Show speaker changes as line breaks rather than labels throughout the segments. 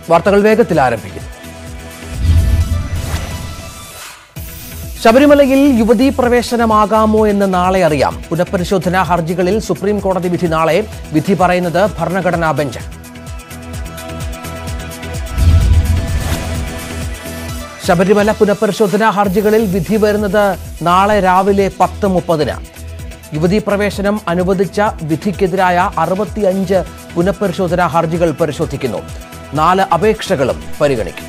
വാർത്തകൾ വേഗത്തിൽ ആരംഭിക്കുന്നു ശബരിമലയിൽ യുവതീ പ്രവേശനമാകാമോ എന്ന് നാളെ അറിയാം പുനഃപരിശോധനാ ഹർജികളിൽ സുപ്രീം കോടതി വിധി നാളെ വിധി പറയുന്നത് ഭരണഘടനാ ബെഞ്ച് ശബരിമല പുനഃപരിശോധനാ ഹർജികളിൽ വിധി വരുന്നത് നാളെ രാവിലെ പത്ത് മുപ്പതിന് യുവതീ പ്രവേശനം അനുവദിച്ച വിധിക്കെതിരായ അറുപത്തിയഞ്ച് പുനഃപരിശോധനാ ഹർജികൾ പരിശോധിക്കുന്നു നാല് അപേക്ഷകളും പരിഗണിക്കും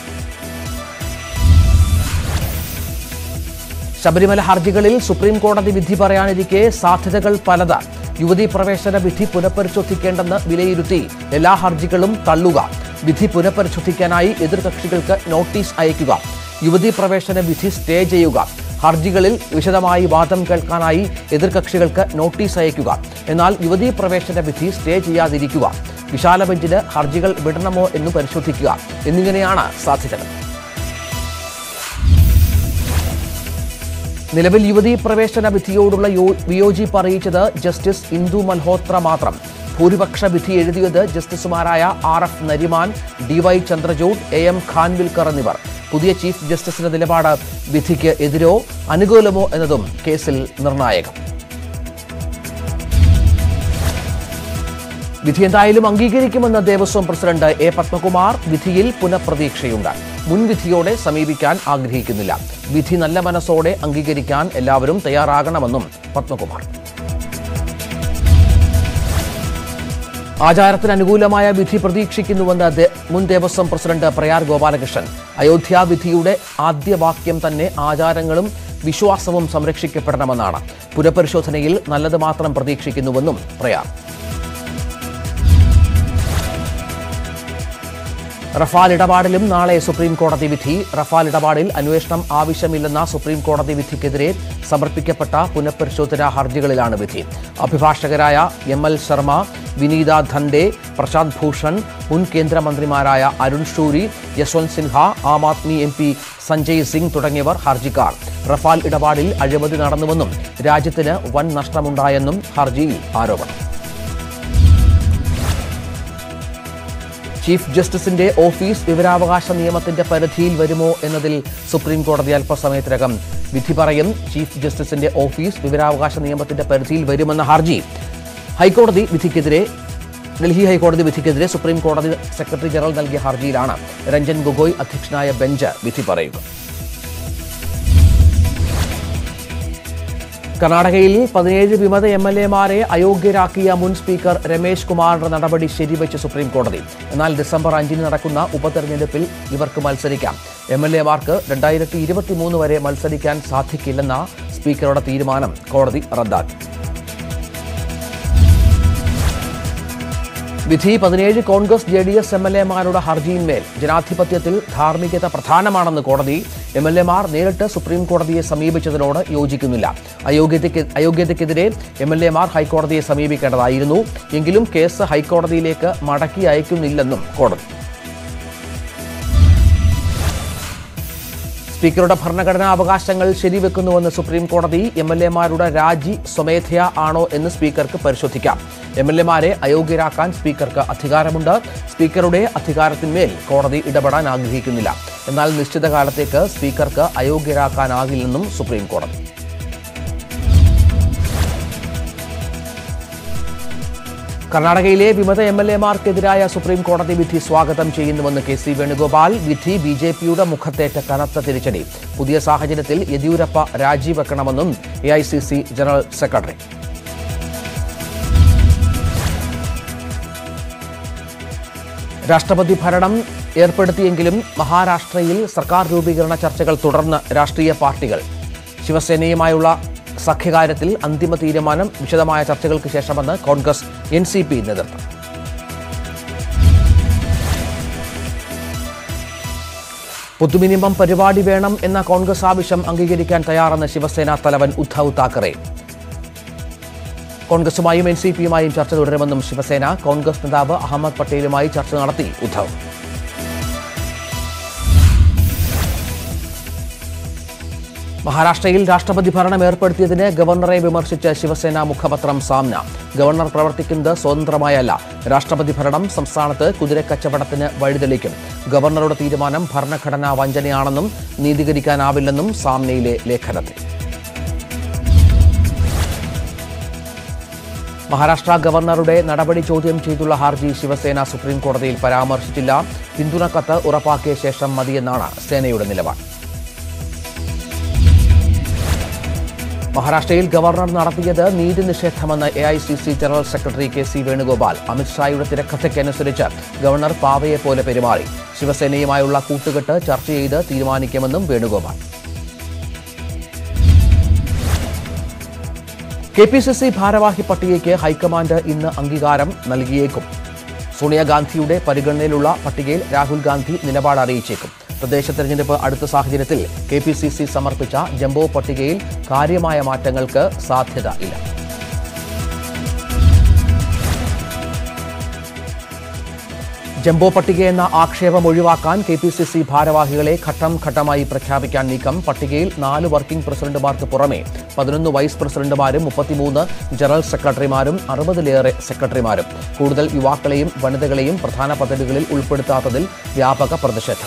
ശബരിമല ഹർജികളിൽ സുപ്രീം കോടതി വിധി പറയാനിരിക്കെ സാധ്യതകൾ പലത് യുവതീ പ്രവേശന വിധി പുനഃപരിശോധിക്കേണ്ടെന്ന് വിലയിരുത്തി എല്ലാ ഹർജികളും തള്ളുക വിധി പുനഃപരിശോധിക്കാനായി എതിർകക്ഷികൾക്ക് നോട്ടീസ് അയക്കുക യുവതീ പ്രവേശന വിധി സ്റ്റേ ചെയ്യുക ഹർജികളിൽ വിശദമായി വാദം കേൾക്കാനായി എതിർകക്ഷികൾക്ക് നോട്ടീസ് അയക്കുക എന്നാൽ യുവതീ പ്രവേശന വിധി സ്റ്റേ ചെയ്യാതിരിക്കുക വിശാല ബെഞ്ചിന് ഹർജികൾ വിടണമോ എന്ന് പരിശോധിക്കുക എന്നിങ്ങനെയാണ് സാധ്യതകൾ നിലവിൽ യുവതീ പ്രവേശന വിധിയോടുള്ള യോ- വിയോജിപ്പ് അറിയിച്ചത് ജസ്റ്റിസ് ഇന്ദു മൽഹോത്ര മാത്രം ഭൂരിപക്ഷ വിധി എഴുതിയത് ജസ്റ്റിസുമാരായ R F Nariman D Y Chandrachud A M Khanwilkar എന്നിവർ പുതിയ ചീഫ് ജസ്റ്റിസിന്റെ നിലപാട് വിധിക്ക് എതിരോ അനുകൂലമോ എന്നതും കേസിൽ നിർണായകം വിധി എന്തായാലും അംഗീകരിക്കുമെന്ന് ദേവസ്വം പ്രസിഡന്റ് എ പത്മകുമാർ വിധിയിൽ പുനഃപ്രതീക്ഷയുണ്ട് മുൻവിധിയോടെ സമീപിക്കാൻ ആഗ്രഹിക്കുന്നില്ല വിധി നല്ല മനസ്സോടെ അംഗീകരിക്കാൻ എല്ലാവരും തയ്യാറാകണമെന്നും പത്മകുമാർ ആചാരത്തിന് അനുകൂലമായ വിധി പ്രതീക്ഷിക്കുന്നുവെന്ന് ദേ- മുൻ ദേവസ്വം പ്രസിഡന്റ് പ്രയാർ ഗോപാലകൃഷ്ണൻ അയോധ്യ വിധിയുടെ ആദ്യ വാക്യം തന്നെ ആചാരങ്ങളും വിശ്വാസവും സംരക്ഷിക്കപ്പെടണമെന്നാണ് പുനഃപരിശോധനയിൽ നല്ലത് മാത്രം പ്രതീക്ഷിക്കുന്നുവെന്നും പ്രയാർ റഫാൽ ഇടപാടിലും നാളെ സുപ്രീം കോടതി വിധി റഫാൽ ഇടപാടിൽ അന്വേഷണം ആവശ്യമില്ലെന്ന സുപ്രീം കോടതി വിധിക്കെതിരെ സമർപ്പിക്കപ്പെട്ട പുനഃപരിശോധനാ ഹർജികളിലാണ് വിധി അഭിഭാഷകരായ എം എൽ ശർമ്മ വിനീത ധണ്ഡെ പ്രശാന്ത് ഭൂഷൺ മുൻ കേന്ദ്രമന്ത്രിമാരായ അരുൺ ഷൂരി യശ്വന്ത് സിൻഹ ആം ആദ്മി എം പി സഞ്ജയ് സിംഗ് തുടങ്ങിയവർ ഹർജിക്കാർ റഫാൽ ഇടപാടിൽ അഴിമതി നടന്നുവെന്നും രാജ്യത്തിന് വൻ നഷ്ടമുണ്ടായെന്നും ഹർജിയിൽ ആരോപണം ചീഫ് ജസ്റ്റിസിന്റെ ഓഫീസ് വിവരാവകാശ നിയമത്തിന്റെ പരിധിയിൽ വരുമോ എന്നതിൽ സുപ്രീം കോടതി അല്പസമയത്തിനകം വിധി പറയും ചീഫ് ജസ്റ്റിസിന്റെ ഓഫീസ് വിവരാവകാശ നിയമത്തിന്റെ പരിധിയിൽ വരുമെന്ന ഹർജി ഹൈക്കോടതി വിധിക്കെതിരെ ഡൽഹി ഹൈക്കോടതി വിധിക്കെതിരെ സുപ്രീം കോടതി സെക്രട്ടറി ജനറൽ നൽകിയ ഹർജിയിലാണ് രഞ്ജൻ ഗൊഗോയ് അധ്യക്ഷനായ ബെഞ്ച് വിധി പറയുക കർണാടകയിൽ പതിനേഴ് വിമത എം എൽ എമാരെ അയോഗ്യരാക്കിയ മുൻ സ്പീക്കർ രമേശ് കുമാറിന്റെ നടപടി ശരിവെച്ച് സുപ്രീം കോടതി എന്നാൽ ഡിസംബർ അഞ്ചിന് നടക്കുന്ന ഉപതെരഞ്ഞെടുപ്പിൽ ഇവർക്ക് മത്സരിക്കാം എം എൽ എമാർക്ക് രണ്ടായിരത്തി ഇരുപത്തിമൂന്ന് വരെ മത്സരിക്കാൻ സാധിക്കില്ലെന്ന സ്പീക്കറുടെ തീരുമാനം കോടതി റദ്ദാക്കി വിധി പതിനേഴ് Congress J D S M L എമാരുടെ ഹർജിയിന്മേൽ ജനാധിപത്യത്തിൽ ധാർമ്മികത പ്രധാനമാണെന്ന് കോടതി എം എൽ എമാർ നേരിട്ട് സുപ്രീം കോടതിയെ സമീപിച്ചതിനോട് യോജിക്കുന്നില്ല അയോഗ്യതയ്ക്ക് അയോഗ്യതയ്ക്കെതിരെ എം എൽ എമാർ ഹൈക്കോടതിയെ സമീപിക്കേണ്ടതായിരുന്നു എങ്കിലും കേസ് ഹൈക്കോടതിയിലേക്ക് മടക്കി അയക്കുന്നില്ലെന്നും കോടതി സ്പീക്കറുടെ ഭരണഘടനാ അവകാശങ്ങൾ ശരിവെക്കുന്നുവെന്ന് സുപ്രീം കോടതി എം എൽ എമാരുടെ രാജി സ്വമേധയാ ആണോ എന്ന് സ്പീക്കർക്ക് പരിശോധിക്കാം എം എൽ എമാരെ അയോഗ്യരാക്കാൻ സ്പീക്കർക്ക് അധികാരമുണ്ട് സ്പീക്കറുടെ അധികാരത്തിന്മേൽ കോടതി ഇടപെടാൻ ആഗ്രഹിക്കുന്നില്ല എന്നാൽ നിശ്ചിത കാലത്തേക്ക് സ്പീക്കർക്ക് അയോഗ്യരാക്കാനാകില്ലെന്നും സുപ്രീം കോടതി കർണാടകയിലെ വിമത എം എൽ എമാർക്കെതിരായ സുപ്രീം കോടതി വിധി സ്വാഗതം ചെയ്യുന്നുവെന്ന് കെ സി വേണുഗോപാൽ വിധി ബി ജെ പിയുടെ മുഖത്തേറ്റ കനത്ത തിരിച്ചടി പുതിയ സാഹചര്യത്തിൽ യെദ്യൂരപ്പ രാജിവെക്കണമെന്നും A I C C general secretary രാഷ്ട്രപതി ഭരണം ഏർപ്പെടുത്തിയെങ്കിലും മഹാരാഷ്ട്രയിൽ സർക്കാർ രൂപീകരണ ചർച്ചകൾ തുടർന്ന് രാഷ്ട്രീയ പാർട്ടികൾ ശിവസേനയുമായുള്ള സഖ്യകാര്യത്തിൽ അന്തിമ തീരുമാനം വിശദമായ ചർച്ചകൾക്ക് ശേഷമെന്ന് കോൺഗ്രസ് എൻ സി പി നേതൃത്വം പൊതുമിനിമം പരിപാടി വേണം എന്ന കോൺഗ്രസ് ആവശ്യം അംഗീകരിക്കാൻ തയ്യാറെന്ന് ശിവസേന തലവൻ ഉദ്ധവ് താക്കറെ കോൺഗ്രസുമായും എൻ സി പിയുമായും ചർച്ച തുടരുമെന്നും ശിവസേന കോൺഗ്രസ് നേതാവ് അഹമ്മദ് പട്ടേലുമായി ചർച്ച നടത്തി ഉദ്ധവ് മഹാരാഷ്ട്രയിൽ രാഷ്ട്രപതി ഭരണം ഏർപ്പെടുത്തിയതിന് ഗവർണറെ വിമർശിച്ച ശിവസേന മുഖപത്രം സാമ്ന ഗവർണർ പ്രവർത്തിക്കുന്നത് സ്വതന്ത്രമായല്ല രാഷ്ട്രപതി ഭരണം സംസ്ഥാനത്ത് കുതിരക്കച്ചവടത്തിന് വഴിതെളിക്കും ഗവർണറുടെ തീരുമാനം ഭരണഘടനാ വഞ്ചനയാണെന്നും നീതീകരിക്കാനാവില്ലെന്നും സാമ്നയിലെ ലേഖനത്തിൽ മഹാരാഷ്ട്ര ഗവർണറുടെ നടപടി ചോദ്യം ചെയ്തുള്ള ഹർജി ശിവസേന സുപ്രീം കോടതിയിൽ പരാമർശിച്ചില്ല പിന്തുണ കത്ത് ഉറപ്പാക്കിയ ശേഷം മതിയെന്നാണ് സേനയുടെ നിലപാട് മഹാരാഷ്ട്രയിൽ ഗവർണർ നടത്തിയത് നീതി നിഷേധമെന്ന് A I C C general secretary K C Venugopal അമിത്ഷായുടെ തിരക്കഥയ്ക്കനുസരിച്ച് ഗവർണർ പാവയെ പോലെ പെരുമാറി ശിവസേനയുമായുള്ള കൂട്ടുകെട്ട് ചർച്ച ചെയ്ത് തീരുമാനിക്കുമെന്നും Venugopal K P C C ഭാരവാഹി പട്ടികയ്ക്ക് ഹൈക്കമാൻഡ് ഇന്ന് അംഗീകാരം നൽകിയേക്കും സോണിയാഗാന്ധിയുടെ പരിഗണനയിലുള്ള പട്ടികയിൽ രാഹുൽ ഗാന്ധി നിലപാട് അറിയിച്ചേക്കും പ്രദേശ തെരഞ്ഞെടുപ്പ് അടുത്ത സാഹചര്യത്തിൽ കെ പി സി സി സമർപ്പിച്ച ജംബോ പട്ടികയിൽ കാര്യമായ മാറ്റങ്ങൾക്ക് സാധ്യത ഇല്ല ജംബോ പട്ടിക എന്ന ആക്ഷേപം ഒഴിവാക്കാൻ കെ പി സി സി ഭാരവാഹികളെ ഘട്ടം ഘട്ടമായി പ്രഖ്യാപിക്കാൻ നീക്കം പട്ടികയിൽ നാല് വർക്കിംഗ് പ്രസിഡന്റുമാർക്ക് പുറമെ പതിനൊന്ന് വൈസ് പ്രസിഡന്റുമാരും മുപ്പത്തിമൂന്ന് ജനറൽ സെക്രട്ടറിമാരും അറുപതിലേറെ സെക്രട്ടറിമാരും കൂടുതൽ യുവാക്കളെയും വനിതകളെയും പ്രധാന പദവികളിൽ ഉൾപ്പെടുത്താത്തതിൽ വ്യാപക പ്രതിഷേധം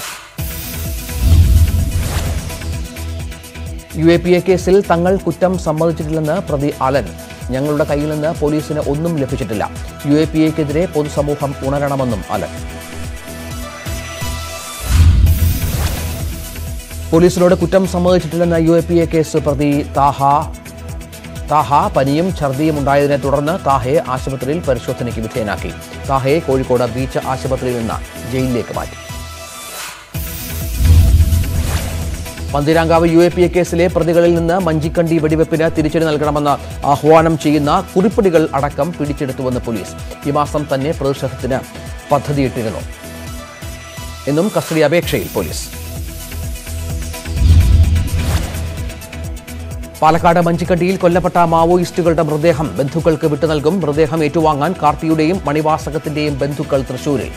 യു എ പി എ കേസിൽ തങ്ങൾ കുറ്റം സമ്മതിച്ചിട്ടില്ലെന്ന് പ്രതി അലൻ ഞങ്ങളുടെ കയ്യിൽ നിന്ന് പോലീസിന് ഒന്നും ലഭിച്ചിട്ടില്ല യു എ പി എക്കെതിരെ പൊതുസമൂഹം ഉണരണമെന്നും അലൻ പോലീസിനോട് കുറ്റം സമ്മതിച്ചിട്ടില്ലെന്ന U A P A case പ്രതി താഹ താഹ പനിയും ഛർദിയും ഉണ്ടായതിനെ തുടർന്ന് താഹയെ ആശുപത്രിയിൽ പരിശോധനയ്ക്ക് വിധേയനാക്കി താഹയെ കോഴിക്കോട് ബീച്ച് ആശുപത്രിയിൽ നിന്ന് ജയിലിലേക്ക് മാറ്റി Pantheerankavu U A P A കേസിലെ പ്രതികളിൽ നിന്ന് മഞ്ചിക്കണ്ടി വെടിവെപ്പിന് തിരിച്ചടി നൽകണമെന്ന് ആഹ്വാനം ചെയ്യുന്ന കുറിപ്പടികൾ അടക്കം പിടിച്ചെടുത്തുവെന്ന് പോലീസ് ഈ മാസം തന്നെ പ്രതിഷേധത്തിന് പദ്ധതിയിട്ടിരുന്നു എന്നും കസ്റ്റഡി അപേക്ഷയിൽ പോലീസ് പാലക്കാട് മഞ്ചിക്കണ്ടിയിൽ കൊല്ലപ്പെട്ട മാവോയിസ്റ്റുകളുടെ മൃതദേഹം ബന്ധുക്കൾക്ക് വിട്ടുനൽകും മൃതദേഹം ഏറ്റുവാങ്ങാൻ കാർത്തിയുടെയും മണിവാസകത്തിന്റെയും ബന്ധുക്കൾ തൃശൂരിൽ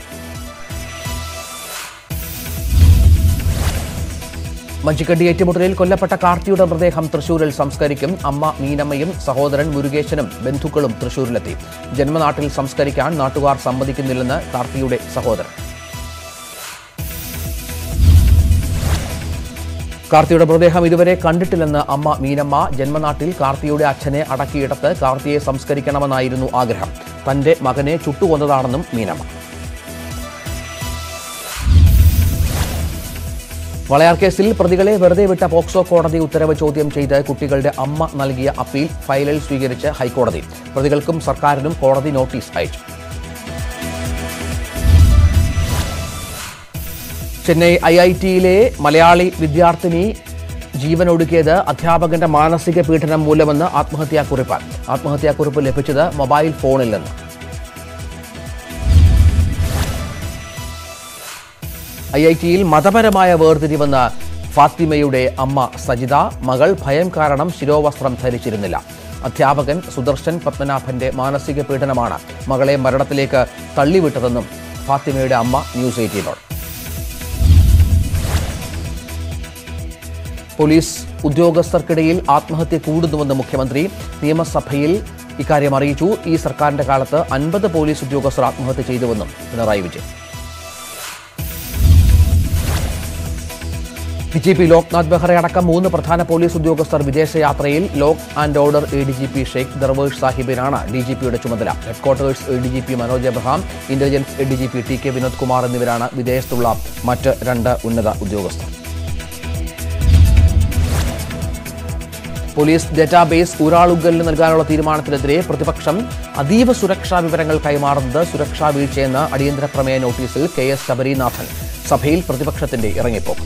മഞ്ചിക്കണ്ടി ഏറ്റുമുട്ടലിൽ കൊല്ലപ്പെട്ട കാർത്തിയുടെ മൃതദേഹം തൃശൂരിൽ സംസ്കരിക്കും അമ്മ മീനമ്മയും സഹോദരൻ മുരുകേശനും ബന്ധുക്കളും തൃശൂരിലെത്തി ജന്മനാട്ടിൽ സംസ്കരിക്കാൻ നാട്ടുകാർ സമ്മതിക്കുന്നില്ലെന്ന് കാർത്തിയുടെ സഹോദരൻ കാർത്തിയുടെ മൃതദേഹം ഇതുവരെ കണ്ടിട്ടില്ലെന്ന് അമ്മ മീനമ്മ ജന്മനാട്ടിൽ കാർത്തിയുടെ അച്ഛനെ അടക്കിയിടത്ത് കാർത്തിയെ സംസ്കരിക്കണമെന്നായിരുന്നു ആഗ്രഹം തന്റെ മകനെ ചുട്ടുകൊന്നതാണെന്നും മീനമ്മ വളയാർ കേസിൽ പ്രതികളെ വെറുതെ വിട്ട പോക്സോ കോടതി ഉത്തരവ് ചോദ്യം ചെയ്ത് കുട്ടികളുടെ അമ്മ നൽകിയ അപ്പീൽ ഫയലിൽ സ്വീകരിച്ച് ഹൈക്കോടതി പ്രതികൾക്കും സർക്കാരിനും കോടതി നോട്ടീസ് അയച്ചു ചെന്നൈ ഐ ഐ ടിയിലെ മലയാളി വിദ്യാർത്ഥിനി ജീവനൊടുക്കിയത് അധ്യാപകന്റെ മാനസിക പീഡനം മൂലമെന്ന് ആത്മഹത്യാക്കുറിപ്പ് ആത്മഹത്യാക്കുറിപ്പ് ലഭിച്ചത് മൊബൈൽ ഫോണിൽ നിന്ന് ഐ ഐ ടിയിൽ മതപരമായ വേർതിരിവെന്ന് ഫാത്തിമയുടെ അമ്മ സജിത മകൾ ഭയം കാരണം ശിരോവസ്ത്രം ധരിച്ചിരുന്നില്ല അധ്യാപകൻ സുദർശൻ പത്മനാഭന്റെ മാനസിക പീഡനമാണ് മകളെ മരണത്തിലേക്ക് തള്ളിവിട്ടതെന്നും ഫാത്തിമയുടെ അമ്മ ന്യൂസ് എയ്റ്റീനോട് പോലീസ് ഉദ്യോഗസ്ഥർക്കിടയിൽ ആത്മഹത്യ കൂടുന്നുവെന്ന് മുഖ്യമന്ത്രി നിയമസഭയിൽ ഇക്കാര്യം അറിയിച്ചു ഈ സർക്കാരിന്റെ കാലത്ത് അൻപത് പോലീസ് ഉദ്യോഗസ്ഥർ ആത്മഹത്യ ചെയ്തുവെന്നും Pinarayi Vijayan D G P Loknath Behera അടക്കം മൂന്ന് പ്രധാന പോലീസ് ഉദ്യോഗസ്ഥർ വിദേശയാത്രയിൽ law and order A D G P Sheikh Darvesh സാഹിബിനാണ് ഡി ജി പിയുടെ ചുമതല headquarters A D G P Manoj Abraham intelligence A D G P T K Vinod Kumar എന്നിവരാണ് വിദേശത്തുള്ള മറ്റ് രണ്ട് ഉന്നത ഉദ്യോഗസ്ഥർ പോലീസ് ഡേറ്റാബേസ് ഊരാളുകലിന് നൽകാനുള്ള തീരുമാനത്തിനെതിരെ പ്രതിപക്ഷം അതീവ സുരക്ഷാ വിവരങ്ങൾ കൈമാറുന്നത് സുരക്ഷാ വീഴ്ചയെന്ന അടിയന്തര പ്രമേയ നോട്ടീസിൽ കെ എസ് ശബരിനാഥൻ സഭയിൽ പ്രതിപക്ഷത്തിന്റെ ഇറങ്ങിപ്പോക്ക്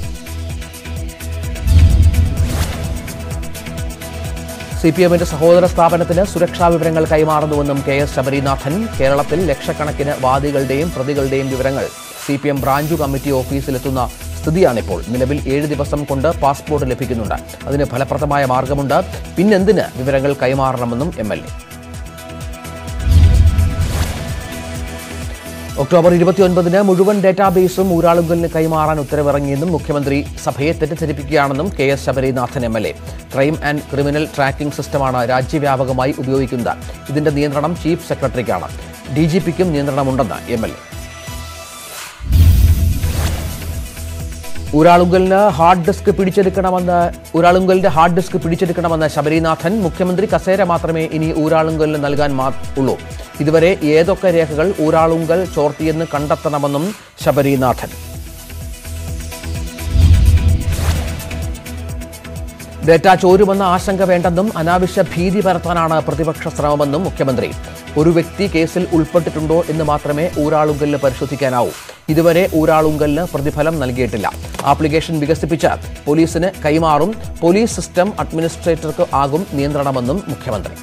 സി പി എമ്മിന്റെ സഹോദര സ്ഥാപനത്തിന് സുരക്ഷാ വിവരങ്ങൾ കൈമാറുന്നുവെന്നും കെ എസ് ശബരിനാഥൻ കേരളത്തിൽ ലക്ഷക്കണക്കിന് വാദികളുടെയും പ്രതികളുടെയും വിവരങ്ങൾ C P M branch committee ഓഫീസിലെത്തുന്ന സ്ഥിതിയാണിപ്പോൾ നിലവിൽ ഏഴ് ദിവസം കൊണ്ട് പാസ്പോർട്ട് ലഭിക്കുന്നുണ്ട് അതിന് ഫലപ്രദമായ മാർഗമുണ്ട് പിന്നെന്തിന് വിവരങ്ങൾ കൈമാറണമെന്നും എം എൽ എ ഒക്ടോബർ ഇരുപത്തിയൊൻപതിന് മുഴുവൻ ഡേറ്റാബേസും ഊരാളുങ്കലിന് കൈമാറാൻ ഉത്തരവിറങ്ങിയെന്നും മുഖ്യമന്ത്രി സഭയെ തെറ്റിദ്ധരിപ്പിക്കുകയാണെന്നും K S Sabarinathan M L A crime and criminal tracking സിസ്റ്റമാണ് രാജ്യവ്യാപകമായി ഉപയോഗിക്കുന്നത് ഇതിന്റെ നിയന്ത്രണം ചീഫ് സെക്രട്ടറിക്കാണ് ഡി ജി പിക്കും നിയന്ത്രണമുണ്ടെന്ന് എം എൽ എ ഊരാളുങ്കലിന് ഹാർഡ് ഡിസ്ക് പിടിച്ചെടുക്കണമെന്ന് ഊരാളുങ്കലിന്റെ ഹാർഡ് ഡിസ്ക് പിടിച്ചെടുക്കണമെന്ന് ശബരിനാഥൻ മുഖ്യമന്ത്രി കസേര മാത്രമേ ഇനി ഊരാളുങ്കലിന് നൽകാൻ മാ- ഉള്ളൂ ഇതുവരെ ഏതൊക്കെ രേഖകൾ ഊരാളുങ്കൽ ചോർത്തിയെന്ന് കണ്ടെത്തണമെന്നും ശബരിനാഥൻ ഡേറ്റ ചോരുമെന്ന ആശങ്ക വേണ്ടെന്നും അനാവശ്യ ഭീതി പരത്താനാണ് പ്രതിപക്ഷ ശ്രമമെന്നും മുഖ്യമന്ത്രി ഒരു വ്യക്തി കേസിൽ ഉൾപ്പെട്ടിട്ടുണ്ടോ എന്ന് മാത്രമേ ഊരാളുങ്കലിന് പരിശോധിക്കാനാവൂ ഇതുവരെ ഊരാളുങ്കലിന് പ്രതിഫലം നൽകിയിട്ടില്ല ആപ്ലിക്കേഷൻ വികസിപ്പിച്ച് പോലീസിന് കൈമാറും പോലീസ് സിസ്റ്റം അഡ്മിനിസ്ട്രേറ്റർക്ക് ആകും നിയന്ത്രണമെന്നും മുഖ്യമന്ത്രി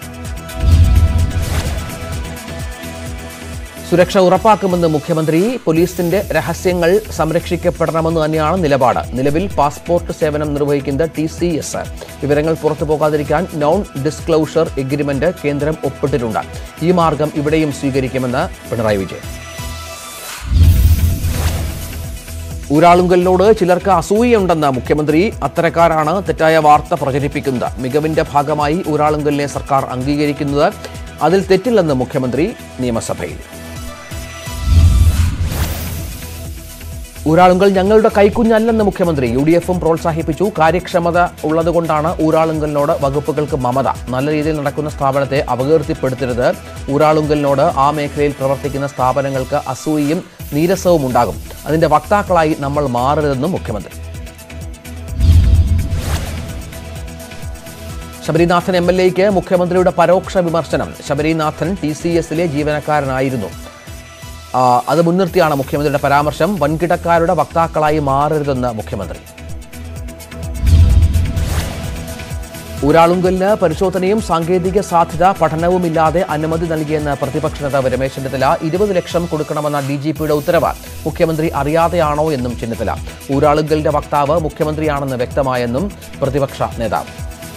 സുരക്ഷ ഉറപ്പാക്കുമെന്ന് മുഖ്യമന്ത്രി പോലീസിന്റെ രഹസ്യങ്ങൾ സംരക്ഷിക്കപ്പെടണമെന്ന് തന്നെയാണ് നിലപാട് നിലവിൽ പാസ്പോർട്ട് സേവനം നിർവഹിക്കുന്നത് ടി സി എസ് വിവരങ്ങൾ പുറത്തു പോകാതിരിക്കാൻ നോൺ ഡിസ്ക്ലോഷർ എഗ്രിമെന്റ് കേന്ദ്രം ഒപ്പിട്ടിട്ടുണ്ട് ഈ മാർഗം ഇവിടെയും സ്വീകരിക്കുമെന്ന് പിണറായി വിജയൻ ഊരാളുങ്കലിനോട് ചിലർക്ക് അസൂയയുണ്ടെന്ന് മുഖ്യമന്ത്രി അത്തരക്കാരാണ് തെറ്റായ വാർത്ത പ്രചരിപ്പിക്കുന്നത് മികവിന്റെ ഭാഗമായി ഊരാളുങ്കലിനെ സർക്കാർ അംഗീകരിക്കുന്നത് അതിൽ തെറ്റില്ലെന്ന് മുഖ്യമന്ത്രി നിയമസഭയിൽ ഊരാളുങ്കൽ ഞങ്ങളുടെ കൈക്കുഞ്ഞല്ലെന്ന് മുഖ്യമന്ത്രി യു ഡി എഫും പ്രോത്സാഹിപ്പിച്ചു കാര്യക്ഷമത ഉള്ളതുകൊണ്ടാണ് ഊരാളുങ്കലിനോട് വകുപ്പുകൾക്ക് മമത നല്ല രീതിയിൽ നടക്കുന്ന സ്ഥാപനത്തെ അപകീർത്തിപ്പെടുത്തരുത് ഊരാളുങ്കലിനോട് ആ മേഖലയിൽ പ്രവർത്തിക്കുന്ന സ്ഥാപനങ്ങൾക്ക് അസൂയയും നീരസവും ഉണ്ടാകും അതിന്റെ വക്താക്കളായി നമ്മൾ മാറരുതെന്നും മുഖ്യമന്ത്രി ശബരിനാഥൻ എം എൽ എക്ക് മുഖ്യമന്ത്രിയുടെ പരോക്ഷ വിമർശനം ശബരിനാഥൻ ടി സി എസിലെ ജീവനക്കാരനായിരുന്നു ആ, അത് മുൻനിർത്തിയാണ് മുഖ്യമന്ത്രിയുടെ പരാമർശം വൻകിടക്കാരുടെ വക്താക്കളായി മാറരുതെന്ന് മുഖ്യമന്ത്രി ഊരാളുങ്കലിന് പരിശോധനയും സാങ്കേതിക സാധ്യത പഠനവുമില്ലാതെ അനുമതി നൽകിയെന്ന് പ്രതിപക്ഷ നേതാവ് രമേശ് ചെന്നിത്തല ഇരുപത് ലക്ഷം കൊടുക്കണമെന്ന ഡി ജി പിയുടെ ഉത്തരവ് മുഖ്യമന്ത്രി അറിയാതെയാണോ എന്നും ചെന്നിത്തല ഊരാളുങ്കലിന്റെ വക്താവ് മുഖ്യമന്ത്രിയാണെന്ന് വ്യക്തമായെന്നും പ്രതിപക്ഷ നേതാവ്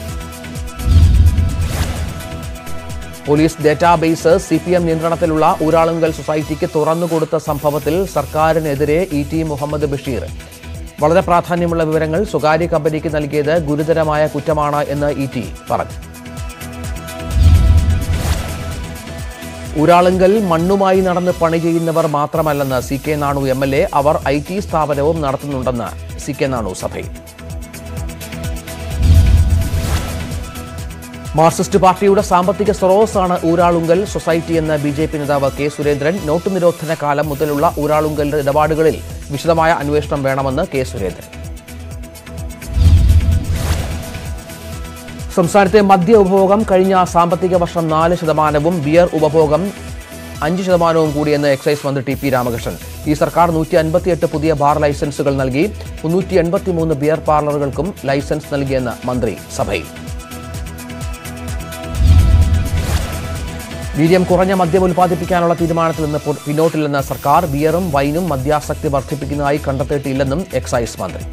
police database C P M നിയന്ത്രണത്തിലുള്ള ഊരാളുങ്കൽ സൊസൈറ്റിക്ക് തുറന്നുകൊടുത്ത സംഭവത്തിൽ സർക്കാരിനെതിരെ ഇ ടി മുഹമ്മദ് ബഷീർ വളരെ പ്രാധാന്യമുള്ള വിവരങ്ങൾ സ്വകാര്യ കമ്പനിക്ക് നൽകിയത് ഗുരുതരമായ കുറ്റമാണ് എന്ന് ഇ ടി പറഞ്ഞു ഊരാളുങ്കൽ മണ്ണുമായി നടന്ന് പണി ചെയ്യുന്നവർ മാത്രമല്ലെന്ന് C K Nanu M L A അവർ ഐ ടി സ്ഥാപനവും നടത്തുന്നുണ്ടെന്ന് സി കെ നാണു സഭയിൽ മാർക്സിസ്റ്റ് പാർട്ടിയുടെ സാമ്പത്തിക സ്രോതസ്സാണ് ഊരാളുങ്കൽ സൊസൈറ്റി എന്ന ബി ജെ പി നേതാവ് കെ സുരേന്ദ്രൻ നോട്ട് നിരോധന കാലം മുതലുള്ള ഊരാളുങ്കലിന്റെ ഇടപാടുകളിൽ വിശദമായ അന്വേഷണം വേണമെന്ന് കെ സുരേന്ദ്രൻ സംസ്ഥാനത്തെ മദ്യ ഉപഭോഗം കഴിഞ്ഞ സാമ്പത്തിക വർഷം നാല് ശതമാനവും ബിയർ ഉപഭോഗം അഞ്ച് ശതമാനവും കൂടിയെന്ന് എക്സൈസ് മന്ത്രി ടി പി രാമകൃഷ്ണൻ ഈ സർക്കാർ നൂറ്റി അൻപത്തിയെട്ട് പുതിയ ബാർ ലൈസൻസുകൾ നൽകി മുന്നൂറ്റി എൺപത്തിമൂന്ന് ബിയർ പാർലറുകൾക്കും ലൈസൻസ് നൽകിയെന്ന് മന്ത്രി സഭയിൽ വീര്യം കുറഞ്ഞ മദ്യം ഉൽപ്പാദിപ്പിക്കാനുള്ള തീരുമാനത്തിൽ നിന്ന് പു- പിന്നോട്ടില്ലെന്ന സർക്കാർ ബിയറും വൈനും മദ്യാസക്തി വർദ്ധിപ്പിക്കുന്നതായി കണ്ടെത്തിയിട്ടില്ലെന്നും എക്സൈസ് മന്ത്രി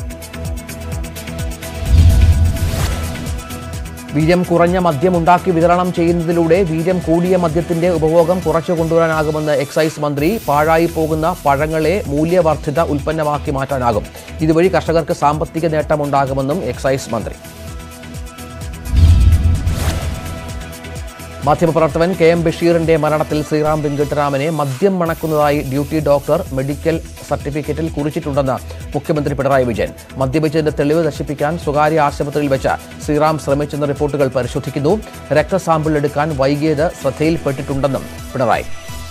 വീര്യം കുറഞ്ഞ മദ്യം ഉണ്ടാക്കി വിതരണം ചെയ്യുന്നതിലൂടെ വീര്യം കൂടിയ മദ്യത്തിന്റെ ഉപഭോഗം കുറച്ചു കൊണ്ടുവരാനാകുമെന്ന് എക്സൈസ് മന്ത്രി പാഴായി പോകുന്ന പഴങ്ങളെ മൂല്യവർദ്ധിത ഉൽപ്പന്നമാക്കി മാറ്റാനാകും ഇതുവഴി കർഷകർക്ക് സാമ്പത്തിക നേട്ടമുണ്ടാകുമെന്നും എക്സൈസ് മന്ത്രി മാധ്യമപ്രവർത്തകൻ കെ എം ബഷീറിന്റെ മരണത്തിൽ ശ്രീറാം വെങ്കിട്ടരാമനെ മദ്യം മണക്കുന്നതായി ഡ്യൂട്ടി ഡോക്ടർ മെഡിക്കൽ സർട്ടിഫിക്കറ്റിൽ കുറിച്ചിട്ടുണ്ടെന്ന് മുഖ്യമന്ത്രി പിണറായി വിജയൻ മദ്യപിച്ചതിന്റെ തെളിവ് നശിപ്പിക്കാൻ സ്വകാര്യ ആശുപത്രിയിൽ വെച്ച് ശ്രീറാം ശ്രമിച്ചെന്ന റിപ്പോർട്ടുകൾ പരിശോധിക്കുന്നു രക്തസാമ്പിൾ എടുക്കാൻ വൈകിയത് ശ്രദ്ധയിൽപ്പെട്ടിട്ടുണ്ടെന്നും പിണറായി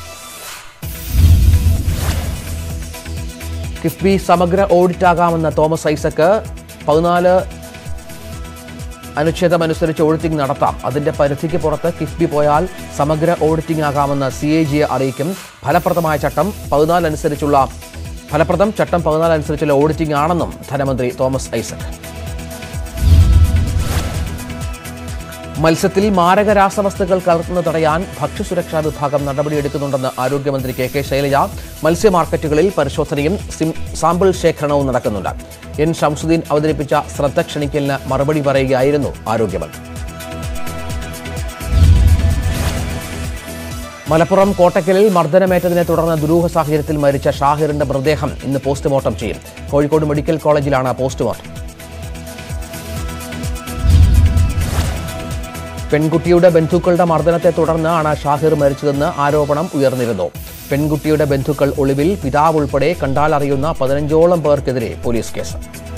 കിഫ്ബി സമഗ്ര ഓഡിറ്റാകാമെന്ന തോമസ് ഐസക്ക് പതിനാല് അനുച്ഛേദമനുസരിച്ച് ഓഡിറ്റിംഗ് നടത്താം അതിന്റെ പരിധിക്ക് പുറത്ത് കിഫ്ബി പോയാൽ സമഗ്ര ഓഡിറ്റിംഗ് ആകാമെന്ന് സി എ ജിയെ അറിയിക്കും ഫലപ്രദമായ ചട്ടം പതിനാല് അനുസരിച്ചുള്ള ഫലപ്രദം ചട്ടം പതിനാല് അനുസരിച്ചുള്ള ഓഡിറ്റിംഗ് ആണെന്നും ധനമന്ത്രി തോമസ് ഐസക് മത്സ്യത്തിൽ മാരക രാസവസ്തുക്കൾ കലർത്തുന്നത് തടയാൻ ഭക്ഷ്യസുരക്ഷാ വിഭാഗം നടപടിയെടുക്കുന്നുണ്ടെന്ന് ആരോഗ്യമന്ത്രി കെ കെ ശൈലജ മത്സ്യ മാർക്കറ്റുകളിൽ പരിശോധനയും സിം- സാമ്പിൾ ശേഖരണവും നടക്കുന്നുണ്ട് എൻ ഷംസുദ്ദീൻ അവതരിപ്പിച്ച ശ്രദ്ധ ക്ഷണിക്കലിന് മറുപടി പറയുകയായിരുന്നു ആരോഗ്യമന്ത്രി മലപ്പുറം കോട്ടക്കലിൽ മർദ്ദനമേറ്റതിനെ തുടർന്ന് ദുരൂഹ സാഹചര്യത്തിൽ മരിച്ച ഷാഹിറിന്റെ മൃതദേഹം ഇന്ന് പോസ്റ്റ്മോർട്ടം ചെയ്യും കോഴിക്കോട് മെഡിക്കൽ കോളേജിലാണ് പോസ്റ്റ്മോർട്ടം പെൺകുട്ടിയുടെ ബന്ധുക്കളുടെ മർദ്ദനത്തെ തുടർന്നാണ് ഷാഹിർ മരിച്ചതെന്ന് ആരോപണം ഉയർന്നിരുന്നു പെൺകുട്ടിയുടെ ബന്ധുക്കൾ ഒളിവിൽ പിതാവ് ഉൾപ്പെടെ കണ്ടാലറിയുന്ന പതിനഞ്ചോളം പേർക്കെതിരെ പോലീസ് കേസ്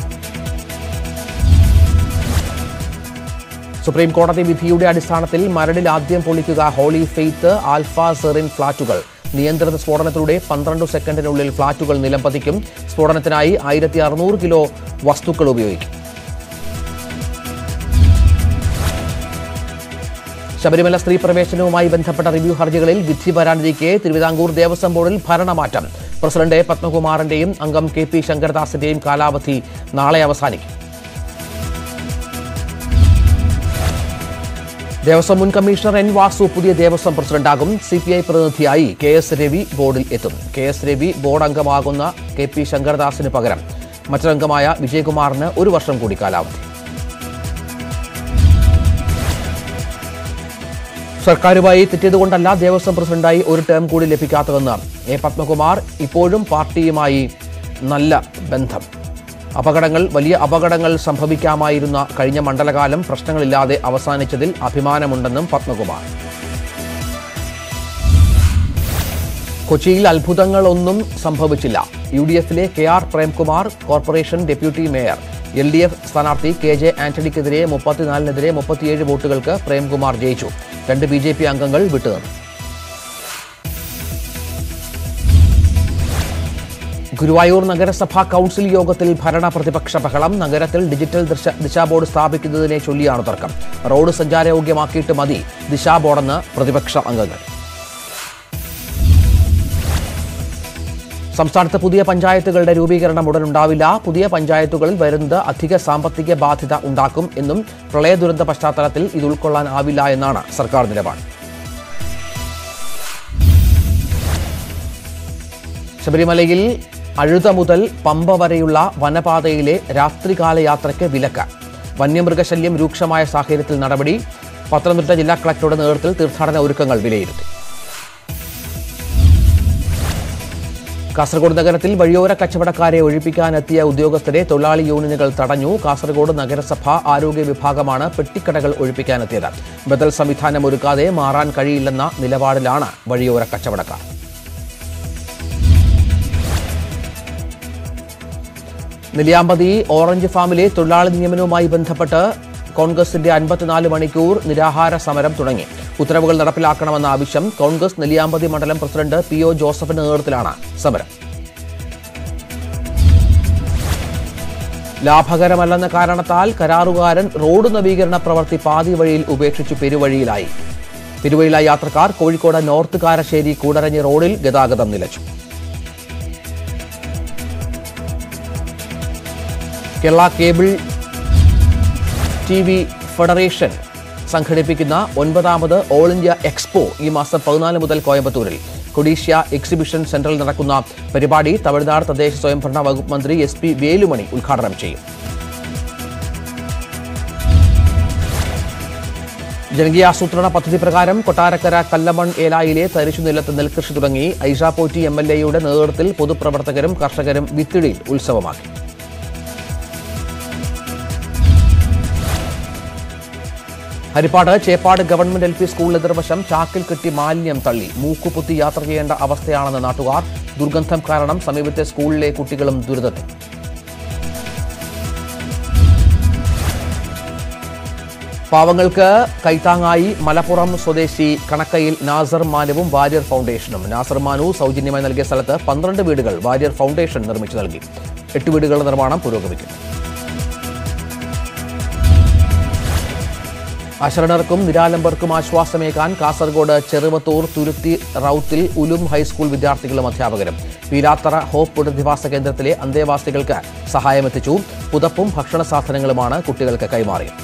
സുപ്രീം കോടതി വിധിയുടെ അടിസ്ഥാനത്തിൽ മരടിൽ ആദ്യം പൊളിക്കുക ഹോളി ഫെയ്ത്ത് ആൽഫ സെറിൻ ഫ്ളാറ്റുകൾ നിയന്ത്രിത സ്ഫോടനത്തിലൂടെ പന്ത്രണ്ട് സെക്കൻഡിനുള്ളിൽ ഫ്ളാറ്റുകൾ നിലംപതിക്കും സ്ഫോടനത്തിനായി ആയിരത്തി അറുന്നൂറ് കിലോ വസ്തുക്കൾ ഉപയോഗിക്കും ശബരിമല സ്ത്രീ പ്രവേശനവുമായി ബന്ധപ്പെട്ട റിവ്യൂ ഹർജികളിൽ വിധി വരാനിരിക്കെ തിരുവിതാംകൂർ ദേവസ്വം ബോർഡിൽ ഭരണമാറ്റം പ്രസിഡന്റ് പത്മകുമാറിന്റെയും അംഗം കെ പി ശങ്കരദാസിന്റെയും കാലാവധി നാളെ അവസാനിക്കും ദേവസ്വം മുൻ കമ്മീഷണർ എൻ വാസു പുതിയ ദേവസ്വം പ്രസിഡന്റാകും സി പി ഐ പ്രതിനിധിയായി കെ എസ് രവി ബോർഡിൽ എത്തും കെ എസ് രവി ബോർഡ് അംഗമാകുന്ന കെ പി ശങ്കരദാസിന് പകരം മറ്റൊരംഗമായ വിജയകുമാറിന് ഒരു വർഷം കൂടി കാലാവധി സർക്കാരുമായി തെറ്റിയതുകൊണ്ടല്ല ദേവസ്വം പ്രസിഡന്റായി ഒരു ടേം കൂടി ലഭിക്കാത്തതെന്ന് എ പത്മകുമാർ ഇപ്പോഴും പാർട്ടിയുമായി നല്ല ബന്ധം അപകടങ്ങൾ വലിയ അപകടങ്ങൾ സംഭവിക്കാമായിരുന്ന കഴിഞ്ഞ മണ്ഡലകാലം പ്രശ്നങ്ങളില്ലാതെ അവസാനിച്ചതിൽ അഭിമാനമുണ്ടെന്നും പത്മകുമാർ കൊച്ചിയിൽ അത്ഭുതങ്ങളൊന്നും സംഭവിച്ചില്ല യു ഡി എഫിലെ K R Premkumar corporation deputy mayor L D F സ്ഥാനാർത്ഥി കെ ജെ ആന്റണിക്കെതിരെ മുപ്പത്തിനാലിനെതിരെ മുപ്പത്തിയേഴ് വോട്ടുകൾക്ക് പ്രേംകുമാർ ജയിച്ചു രണ്ട് ബി ജെ പി അംഗങ്ങൾ വിട്ടുനിന്നു ഗുരുവായൂർ നഗരസഭാ കൗൺസിൽ യോഗത്തിൽ ഭരണ പ്രതിപക്ഷ ബഹളം നഗരത്തിൽ ഡിജിറ്റൽ ദിശ ദിശാ ബോർഡ് സ്ഥാപിക്കുന്നതിനെ ചൊല്ലിയാണ് തർക്കം റോഡ് സഞ്ചാരയോഗ്യമാക്കിയിട്ട് മതി ദിശാ ബോർഡെന്ന് പ്രതിപക്ഷ അംഗങ്ങൾ സംസ്ഥാനത്ത് പുതിയ പഞ്ചായത്തുകളുടെ രൂപീകരണം ഉടൻ ഉണ്ടാവില്ല പുതിയ പഞ്ചായത്തുകളിൽ വരുന്നത് അധിക സാമ്പത്തിക ബാധ്യത ഉണ്ടാക്കും എന്നും പ്രളയ ദുരന്ത പശ്ചാത്തലത്തിൽ ഇത് ഉൾക്കൊള്ളാനാവില്ല എന്നാണ് സർക്കാർ നിലപാട് ശബരിമലയിൽ അഴുത മുതൽ പമ്പ വരെയുള്ള വനപാതയിലെ രാത്രികാല യാത്രയ്ക്ക് വിലക്ക് വന്യമൃഗശല്യം രൂക്ഷമായ സാഹചര്യത്തിൽ നടപടി പത്തനംതിട്ട ജില്ലാ കളക്ടറുടെ നേതൃത്വത്തിൽ തീർത്ഥാടന ഒരുക്കങ്ങൾ വിലയിരുത്തി കാസർഗോഡ് നഗരത്തിൽ വഴിയോര കച്ചവടക്കാരെ ഒഴിപ്പിക്കാനെത്തിയ ഉദ്യോഗസ്ഥരെ തൊഴിലാളി യൂണിയനുകൾ തടഞ്ഞു കാസർഗോഡ് നഗരസഭ ആരോഗ്യ വിഭാഗമാണ് പെട്ടിക്കടകൾ ഒഴിപ്പിക്കാനെത്തിയത് ബദൽ സംവിധാനം ഒരുക്കാതെ മാറാൻ കഴിയില്ലെന്ന നിലപാടിലാണ് വഴിയോര കച്ചവടക്കാർ നെല്ലിയാമ്പതി ഓറഞ്ച് ഫാമിലെ തൊഴിലാളി നിയമനവുമായി ബന്ധപ്പെട്ട് കോൺഗ്രസിന്റെ അൻപത്തിനാല് മണിക്കൂർ നിരാഹാര സമരം തുടങ്ങി ഉത്തരവുകൾ നടപ്പിലാക്കണമെന്ന ആവശ്യം കോൺഗ്രസ് നെല്ലിയാമ്പതി മണ്ഡലം പ്രസിഡന്റ് പി ഒ ജോസഫിന്റെ നേതൃത്വത്തിലാണ് സമരം ലാഭകരമല്ലെന്ന കാരണത്താൽ കരാറുകാരൻ റോഡ് നവീകരണ പ്രവൃത്തി പാതി വഴിയിൽ ഉപേക്ഷിച്ചു പെരുവഴിയിലായി പെരുവഴിയിലായ യാത്രക്കാർ കോഴിക്കോട് നോർത്ത് കാരശ്ശേരി കൂടരഞ്ഞി റോഡിൽ ഗതാഗതം നിലച്ചു Kerala cable T V federation സംഘടിപ്പിക്കുന്ന ഒൻപതാമത് ഓൾ ഇന്ത്യ എക്സ്പോ ഈ മാസം പതിനാല് മുതൽ കോയമ്പത്തൂരിൽ കൊഡീഷ്യ എക്സിബിഷൻ സെന്ററിൽ നടക്കുന്ന പരിപാടി തമിഴ്നാട് തദ്ദേശ സ്വയംഭരണ വകുപ്പ് മന്ത്രി എസ് പി വേലുമണി ഉദ്ഘാടനം ചെയ്യും ജനകീയാസൂത്രണ പദ്ധതി പ്രകാരം കൊട്ടാരക്കര കല്ലമൺ ഏലായിലെ തരിശു നിലത്ത് നെൽകൃഷി തുടങ്ങി ഐഷാപോറ്റി എം എൽ എയുടെ നേതൃത്വത്തിൽ പൊതുപ്രവർത്തകരും കർഷകരും വിത്തിടിയിൽ ഉത്സവമാക്കി Harippad Cheppad government L P സ്കൂളിന് എതിർവശം ചാക്കിൽ കെട്ടി മാലിന്യം തള്ളി മൂക്കുപൊത്തി യാത്ര ചെയ്യേണ്ട അവസ്ഥയാണെന്ന് നാട്ടുകാർ ദുർഗന്ധം കാരണം സമീപത്തെ സ്കൂളിലെ കുട്ടികളും ദുരിതത്തിൽ പാവങ്ങൾക്ക് കൈത്താങ്ങായി മലപ്പുറം സ്വദേശി കണക്കയിൽ നാസർ മാനുവും വാര്യർ ഫൗണ്ടേഷനും നാസർ മാനു സൗജന്യമായി നൽകിയ സ്ഥലത്ത് പന്ത്രണ്ട് വീടുകൾ വാര്യർ ഫൗണ്ടേഷൻ നിർമ്മിച്ചു നൽകി എട്ട് വീടുകളുടെ നിർമ്മാണം പുരോഗമിക്കുന്നു അശരണർക്കും നിരാലംബർക്കും ആശ്വാസമേകാൻ കാസർഗോഡ് ചെറുവത്തൂർ തുരുത്തി റൌത്തിൽ ഉലും ഹൈസ്കൂൾ വിദ്യാർത്ഥികളും അധ്യാപകരും പീലാത്തറ ഹോപ്പ് പുനരധിവാസ കേന്ദ്രത്തിലെ അന്തേവാസികൾക്ക് സഹായമെത്തിച്ചു പുതപ്പും ഭക്ഷണ സാധനങ്ങളുമാണ് കുട്ടികൾക്ക് കൈമാറിയത്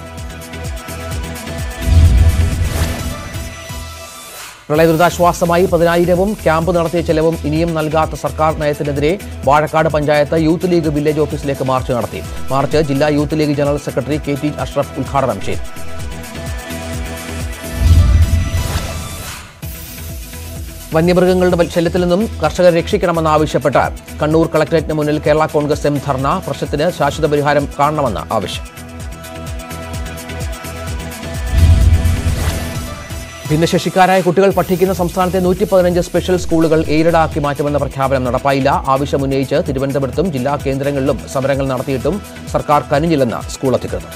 പ്രളയ ദുരിതാശ്വാസമായി പതിനായിരവും ക്യാമ്പ് നടത്തിയ ചെലവും ഇനിയും നൽകാത്ത സർക്കാർ നയത്തിനെതിരെ Vazhakkad panchayat youth league village ഓഫീസിലേക്ക് മാർച്ച് നടത്തി മാർച്ച് ജില്ലാ youth league general secretary K T Ashraf ഉദ്ഘാടനം ചെയ്തു വന്യമൃഗങ്ങളുടെ വൽ- ശല്യത്തിൽ നിന്നും കർഷകരെ രക്ഷിക്കണമെന്നാവശ്യപ്പെട്ട് കണ്ണൂർ കളക്ടറേറ്റിന് മുന്നിൽ കേരള കോൺഗ്രസ് എം ധർണ പ്രശ്നത്തിന് ശാശ്വത പരിഹാരം കാണണമെന്ന് ആവശ്യം ഭിന്നശേഷിക്കാരായ കുട്ടികൾ പഠിക്കുന്ന സംസ്ഥാനത്തെ നൂറ്റി പതിനഞ്ച് സ്പെഷ്യൽ സ്കൂളുകൾ എയ്ഡഡ് ആക്കി മാറ്റുമെന്ന പ്രഖ്യാപനം നടപ്പായില്ല ആവശ്യമുന്നയിച്ച് തിരുവനന്തപുരത്തും ജില്ലാ കേന്ദ്രങ്ങളിലും സമരങ്ങൾ നടത്തിയിട്ടും സർക്കാർ കനിഞ്ഞില്ലെന്ന് സ്കൂൾ അധികൃതർ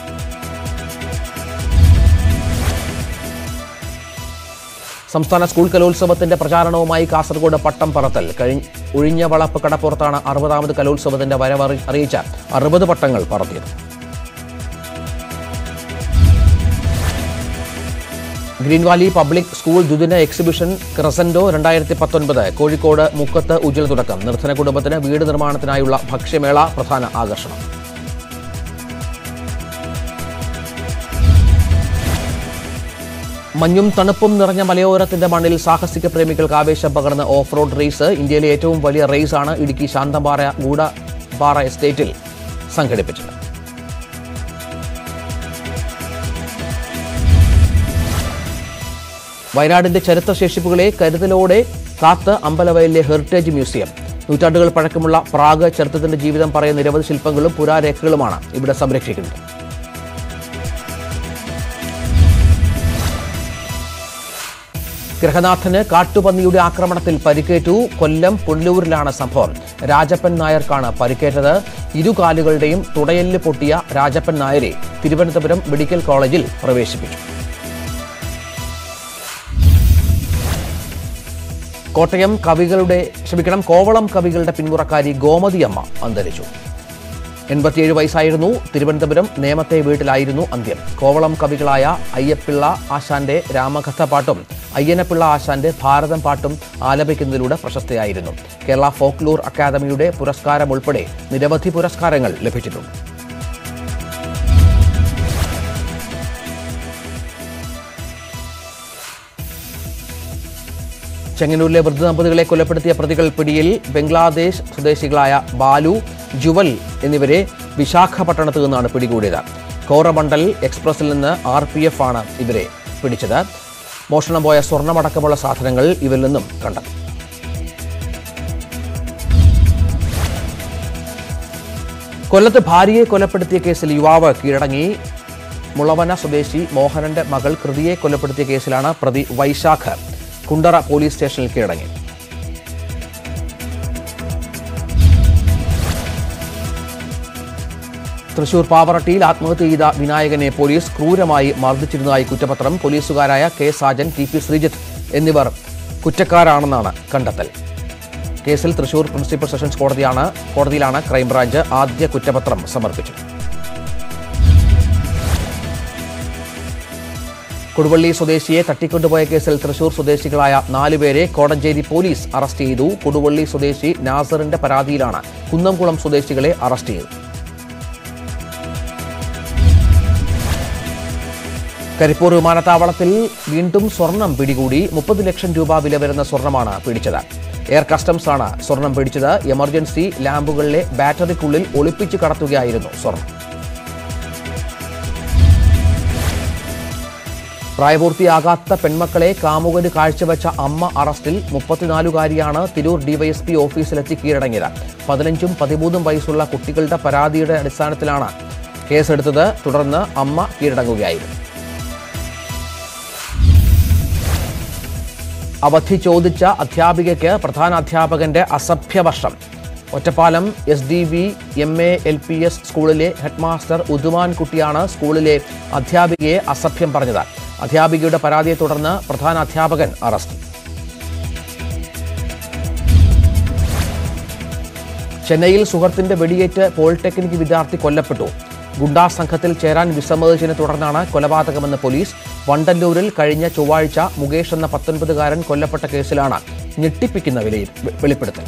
സംസ്ഥാന സ്കൂൾ കലോത്സവത്തിന്റെ പ്രചാരണവുമായി കാസർഗോഡ് പട്ടം പറത്തൽ കഴിഞ്ഞ ഒഴിഞ്ഞ വളപ്പ് കടപ്പുറത്താണ് അറുപതാമത് കലോത്സവത്തിന്റെ വരവ് അറി- അറിയിച്ച അറുപത് പട്ടങ്ങൾ പറത്തിയത് ഗ്രീൻ വാലി പബ്ലിക് സ്കൂൾ ദ്വിദിന എക്സിബിഷൻ ക്രസൻഡോ രണ്ടായിരത്തി പത്തൊൻപത് കോഴിക്കോട് മുക്കത്ത് ഉജ്ജ്വല തുടക്കം നിർധന കുടുംബത്തിന് വീട് നിർമ്മാണത്തിനായുള്ള ഭക്ഷ്യമേള പ്രധാന ആകർഷണം മഞ്ഞും തണുപ്പും നിറഞ്ഞ മലയോരത്തിന്റെ മണ്ണിൽ സാഹസിക പ്രേമികൾക്ക് ആവേശം പകർന്ന ഓഫ് റോഡ് റേസ് ഇന്ത്യയിലെ ഏറ്റവും വലിയ റേസാണ് ഇടുക്കി ശാന്തമ്പാറ ഗൂഡപാറ എസ്റ്റേറ്റിൽ സംഘടിപ്പിച്ചത് വയനാടിന്റെ ചരിത്രശേഷിപ്പുകളെ കരുതലോടെ കാത്ത് അമ്പലവയലിലെ ഹെറിറ്റേജ് മ്യൂസിയം നൂറ്റാണ്ടുകൾ പഴക്കമുള്ള പ്രാഗ് ചരിത്രത്തിന്റെ ജീവിതം പറയുന്ന നിരവധി ശില്പങ്ങളും പുരാരേഖകളുമാണ് ഇവിടെ സംരക്ഷിക്കുന്നത് ഗ്രഹനാഥന് കാട്ടുപന്നിയുടെ ആക്രമണത്തിൽ പരിക്കേറ്റു കൊല്ലം പുല്ലൂരിലാണ് സംഭവം രാജപ്പൻ നായർക്കാണ് പരിക്കേറ്റത് ഇരുകാലുകളുടെയും തുടയെല്ല് പൊട്ടിയ രാജപ്പൻ നായരെ തിരുവനന്തപുരം മെഡിക്കൽ കോളേജിൽ പ്രവേശിപ്പിച്ചു കോട്ടയം കവികളുടെ ക്ഷമിക്കണം കോവളം കവികളുടെ പിന്മുറക്കാരി ഗോമതിയമ്മ അന്തരിച്ചു എൺപത്തിയേഴ് വയസ്സായിരുന്നു തിരുവനന്തപുരം നേമത്തെ വീട്ടിലായിരുന്നു അന്ത്യം കോവളം കവികളായ അയ്യപ്പിള്ള ആശാന്റെ രാമകഥ പാട്ടും അയ്യനപ്പിള്ള ആശാന്റെ ഭാരതം പാട്ടും ആലപിക്കുന്നതിലൂടെ പ്രശസ്തയായിരുന്നു കേരള ഫോക്ലോർ അക്കാദമിയുടെ പുരസ്കാരം ഉൾപ്പെടെ നിരവധി പുരസ്കാരങ്ങൾ ലഭിച്ചിട്ടുണ്ട് ചെങ്ങന്നൂരിലെ വൃദ്ധ ദമ്പതികളെ കൊലപ്പെടുത്തിയ പ്രതികൾ പിടിയിൽ ബംഗ്ലാദേശ് സ്വദേശികളായ ബാലു ജുവൽ എന്നിവരെ വിശാഖപട്ടണത്ത് നിന്നാണ് പിടികൂടിയത് കോറമണ്ഡൽ എക്സ്പ്രസിൽ നിന്ന് ആർ പി എഫ് ആണ് ഇവരെ പിടിച്ചത് മോഷണം പോയ സ്വർണമടക്കമുള്ള സാധനങ്ങൾ ഇവരിൽ നിന്നും കണ്ടെത്തി കൊല്ലത്ത് ഭാര്യയെ കൊലപ്പെടുത്തിയ കേസിൽ യുവാവ് കീഴടങ്ങി മുളവന സ്വദേശി മോഹനന്റെ മകൾ കൃതിയെ കൊലപ്പെടുത്തിയ കേസിലാണ് പ്രതി വൈശാഖ് കുണ്ടറ പോലീസ് സ്റ്റേഷനിൽ കീഴടങ്ങി തൃശൂർ പാവറട്ടിയിൽ ആത്മഹത്യ ചെയ്ത വിനായകനെ പോലീസ് ക്രൂരമായി മർദ്ദിച്ചിരുന്നതായി കുറ്റപത്രം പോലീസുകാരായ K Sajan T P Sreejith എന്നിവർ കുറ്റക്കാരാണെന്നാണ് കണ്ടെത്തൽ കേസിൽ തൃശൂർ പ്രിൻസിപ്പൽ സെഷൻസ് കോടതിയാണ് കോടതിയിലാണ് ക്രൈംബ്രാഞ്ച് ആദ്യ കുറ്റപത്രം സമർപ്പിച്ചത് കൊടുവള്ളി സ്വദേശിയെ തട്ടിക്കൊണ്ടുപോയ കേസിൽ തൃശൂർ സ്വദേശികളായ നാലുപേരെ കോടഞ്ചേരി പോലീസ് അറസ്റ്റ് ചെയ്തു കൊടുവള്ളി സ്വദേശി നാസറിന്റെ പരാതിയിലാണ് കുന്നംകുളം സ്വദേശികളെ അറസ്റ്റ് ചെയ്തത് കരിപ്പൂർ വിമാനത്താവളത്തിൽ വീണ്ടും സ്വർണം പിടികൂടി മുപ്പത് ലക്ഷം രൂപ വില വരുന്ന സ്വർണമാണ് പിടിച്ചത് എയർ കസ്റ്റംസ് ആണ് സ്വർണം പിടിച്ചത് എമർജൻസി ലാമ്പുകളിലെ ബാറ്ററിക്കുള്ളിൽ ഒളിപ്പിച്ച് കടത്തുകയായിരുന്നു സ്വർണം പ്രായപൂർത്തിയാകാത്ത പെൺമക്കളെ കാമുകന് കാഴ്ചവെച്ച അമ്മ അറസ്റ്റിൽ മുപ്പത്തിനാലുകാരിയാണ് തിരൂർ ഡിവൈഎസ്പി ഓഫീസിലെത്തി കീഴടങ്ങിയത് പതിനഞ്ചും പതിമൂന്നും വയസ്സുള്ള കുട്ടികളുടെ പരാതിയുടെ അടിസ്ഥാനത്തിലാണ് കേസെടുത്തത് തുടർന്ന് അമ്മ കീഴടങ്ങുകയായിരുന്നു അവധി ചോദിച്ച അധ്യാപികയ്ക്ക് പ്രധാന അധ്യാപകന്റെ അസഭ്യവർഷം Ottapalam S D V M A L P S സ്കൂളിലെ ഹെഡ്മാസ്റ്റർ ഉദുമാൻ കുട്ടിയാണ് സ്കൂളിലെ അധ്യാപികയെ അസഭ്യം പറഞ്ഞത് അധ്യാപികയുടെ പരാതിയെ തുടർന്ന് പ്രധാന അധ്യാപകൻ അറസ്റ്റ് ചെന്നൈയിൽ സുഹൃത്തിന്റെ വെടിയേറ്റ് പോളിടെക്നിക് വിദ്യാർത്ഥി കൊല്ലപ്പെട്ടു ഗുണ്ടാ സംഘത്തിൽ ചേരാൻ വിസമ്മതിച്ചതിനെ തുടർന്നാണ് കൊലപാതകമെന്ന് പോലീസ് വണ്ടല്ലൂരിൽ കഴിഞ്ഞ ചൊവ്വാഴ്ച മുകേഷ് എന്ന പത്തൊൻപതുകാരൻ കൊല്ലപ്പെട്ട കേസിലാണ് ഞെട്ടിപ്പിക്കുന്ന വിലയിൽ വെളിപ്പെടുത്തൽ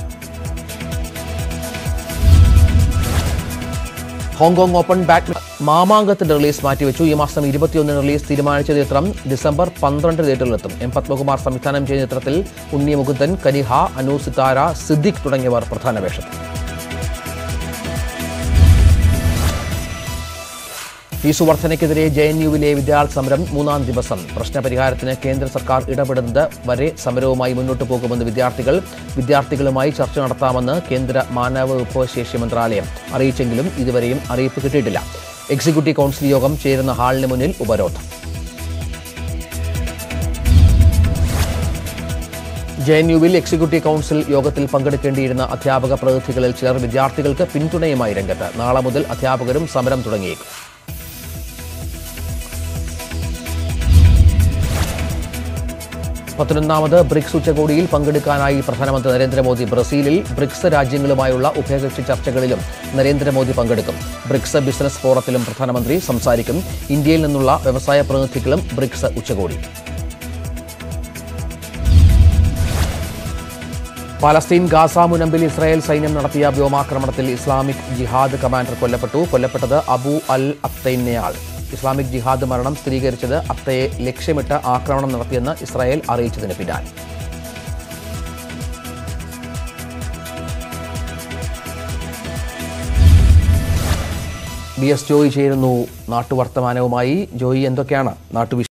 ഹോങ്കോങ് ഓപ്പൺ ബാഡ്മിന്റൺ മാമാങ്കത്തിന്റെ റിലീസ് മാറ്റിവെച്ചു ഈ മാസം ഇരുപത്തിയൊന്നിന് റിലീസ് തീരുമാനിച്ച ചിത്രം ഡിസംബർ പന്ത്രണ്ട് തിയേറ്ററിലെത്തും എം പത്മകുമാർ സംവിധാനം ചെയ്യുന്ന ചിത്രത്തിൽ ഉണ്ണി മുകുന്ദൻ കനിഹ അനു സിതാര സിദ്ദിഖ് തുടങ്ങിയവർ പ്രധാന വേഷത്തിൽ ഫീസ് വർധനയ്ക്കെതിരെ ജെ എൻ യുവിലെ വിദ്യാർത്ഥി സമരം മൂന്നാം ദിവസം പ്രശ്നപരിഹാരത്തിന് കേന്ദ്ര സർക്കാർ ഇടപെടുന്നത് വരെ സമരവുമായി മുന്നോട്ടു പോകുമെന്ന് വിദ്യാർത്ഥികൾ വിദ്യാർത്ഥികളുമായി ചർച്ച നടത്താമെന്ന് കേന്ദ്ര മാനവ വിഭവശേഷി മന്ത്രാലയം അറിയിച്ചെങ്കിലും ഇതുവരെയും അറിയിപ്പ് കിട്ടിയിട്ടില്ല എക്സിക്യൂട്ടീവ് കൗൺസിൽ യോഗം ചേരുന്ന ഹാളിന് മുന്നിൽ ഉപരോധം ജെ എൻ യുവിൽ എക്സിക്യൂട്ടീവ് കൗൺസിൽ യോഗത്തിൽ പങ്കെടുക്കേണ്ടിയിരുന്ന അധ്യാപക പ്രതിനിധികളിൽ ചിലർ വിദ്യാർത്ഥികൾക്ക് പിന്തുണയുമായി രംഗത്ത് നാളെ മുതൽ അധ്യാപകരും സമരം തുടങ്ങിയേക്കും പതിനൊന്നാമത് ബ്രിക്സ് ഉച്ചകോടിയിൽ പങ്കെടുക്കാനായി പ്രധാനമന്ത്രി നരേന്ദ്രമോദി ബ്രസീലിൽ ബ്രിക്സ് രാജ്യങ്ങളുമായുള്ള ഉഭയകക്ഷി ചർച്ചകളിലും നരേന്ദ്രമോദി പങ്കെടുക്കും ബ്രിക്സ് ബിസിനസ് ഫോറത്തിലും പ്രധാനമന്ത്രി സംസാരിക്കും ഇന്ത്യയിൽ നിന്നുള്ള വ്യവസായ പ്രതിനിധികളും ബ്രിക്സ് ഉച്ചകോടി പാലസ്തീൻ ഗാസ മുനമ്പിൽ ഇസ്രായേൽ സൈന്യം നടത്തിയ വ്യോമാക്രമണത്തിൽ ഇസ്ലാമിക് ജിഹാദ് കമാൻഡർ കൊല്ലപ്പെട്ടു കൊല്ലപ്പെട്ടത് അബു അൽ അത്തൈനയാൾ ഇസ്ലാമിക് ജിഹാദ് മരണം സ്ഥിരീകരിച്ചത് അത്തയെ ലക്ഷ്യമിട്ട് ആക്രമണം നടത്തിയെന്ന് ഇസ്രായേൽ അറിയിച്ചതിന് പിന്നാലെ ബി എസ് ജോയി ചേരുന്നു നാട്ടുവർത്തമാനവുമായി ജോയി എന്തൊക്കെയാണ് നാട്ടുവിശേഷങ്ങൾ